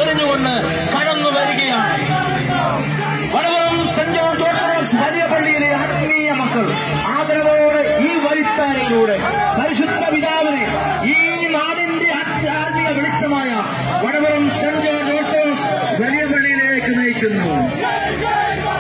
എറിഞ്ഞുകൊണ്ട് കടന്നു വരികയാണ് വടവരം Saint George Orthodox വലിയ പള്ളിയിലെ ആത്മീയ മക്കൾ ആദരവോടെ ഈ വഴിത്താരയിലൂടെ പരിശുദ്ധ പിതാവിനെ ഈ നാടിന്റെ ആധ്യാത്മിക വെളിച്ചമായ വടവരം സെന്റ് ജോർജ് ഓർത്തഡോക്സ് വലിയ പള്ളിയിലേക്ക് നയിക്കുന്നു